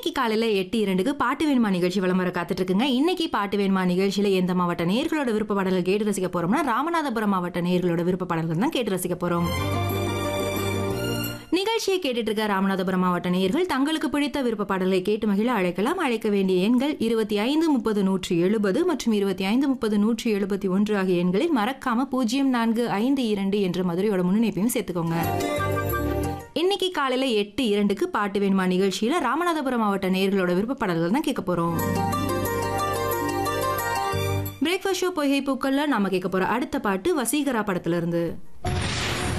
இன்னைக்கு காலையில எட்டு இரண்டுக்கு பாட்டு வேணுமா நிகழ்ச்சி விளம்பர காத்துட்டு இருக்குங்க இன்னைக்கு பாட்டு வேணுமா நிகழ்ச்சியில எந்த மாவட்ட நேர்களோட விருப்ப பாடல்கள் கேட்டு ரசிக்க போறோம்னா ராமநாதபுரம் மாவட்ட நேர்களோட விருப்ப பாடல்கள் தான் கேட்டு ரசிக்க போறோம் நிகழ்ச்சியை கேட்டுட்டு இருக்க ராமநாதபுரம் மாவட்ட நேயர்கள் தங்களுக்கு பிடித்த விருப்ப பாடல்களை கேட்டு மகிழ அழைக்கலாம் அழைக்க வேண்டிய எண்கள் இருபத்தி ஐந்து முப்பது நூற்றி எழுபது மற்றும் இருபத்தி ஐந்து முப்பது நூற்றி எழுபத்தி ஒன்று ஆகிய எண்களில் மறக்காம பூஜ்ஜியம் நான்கு ஐந்து இரண்டு என்ற மதுரையோட முன்னிணைப்பையும் சேர்த்துக்கோங்க இன்னைக்கு காலையில எட்டு இரண்டுக்கு பாட்டு வேணுமா நிகழ்ச்சியில ராமநாதபுரம் மாவட்ட நேயர்களோட விருப்ப பாடல்கள் தான் கேட்க போறோம் பிரேக்ஃபாஸ்ட் ஷோ பொய்கை பூக்கள்ல நாம கேட்க போற அடுத்த பாட்டு வசீகரா படத்துல இருந்து